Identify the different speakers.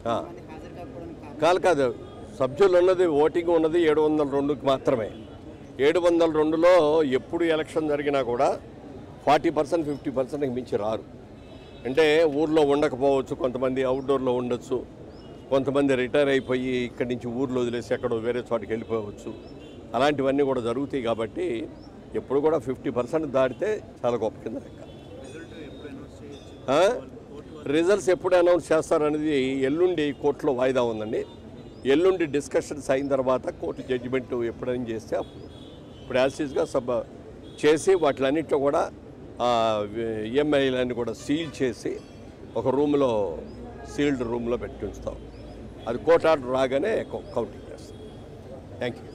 Speaker 1: ఆ.
Speaker 2: మంది హాజరు కాకపోవడానికి కారణం
Speaker 1: కాదు కాదు సభ్యులు ఉన్నది ఓటింగ్ ఉన్నది ఏడు వందల రెండుకి మాత్రమే ఏడు వందల రెండులో ఎప్పుడు ఎలక్షన్ జరిగినా కూడా ఫార్టీ పర్సెంట్ ఫిఫ్టీ పర్సెంట్కి మించి రారు అంటే ఊర్లో ఉండకపోవచ్చు కొంతమంది అవుట్డోర్లో ఉండొచ్చు కొంతమంది రిటైర్ అయిపోయి ఇక్కడి నుంచి ఊర్లో వదిలేసి ఎక్కడో వేరే చోటికి వెళ్ళిపోవచ్చు అలాంటివన్నీ కూడా జరుగుతాయి కాబట్టి ఎప్పుడు కూడా ఫిఫ్టీ పర్సెంట్ దాటితే చాలా గొప్ప కింద లెక్క ఆ? రిజల్ట్స్ ఎప్పుడు అనౌన్స్ చేస్తారనేది ఎల్లుండి కోర్టులో వాయిదా ఉందండి ఎల్లుండి డిస్కషన్స్ అయిన తర్వాత కోర్టు జడ్జిమెంట్ ఎప్పుడైనా చేస్తే అప్పుడు ఇప్పుడు యాసిస్గా సబ్ చేసి వాటిలన్నింటిలో కూడా ఈఎంఐలన్నీ కూడా సీల్ చేసి ఒక రూమ్లో సీల్డ్ రూమ్లో పెట్టి ఉంచుతాం అది కోర్టు ఆర్డర్ రాగానే కౌంటింగ్ చేస్తాం థ్యాంక్ యూ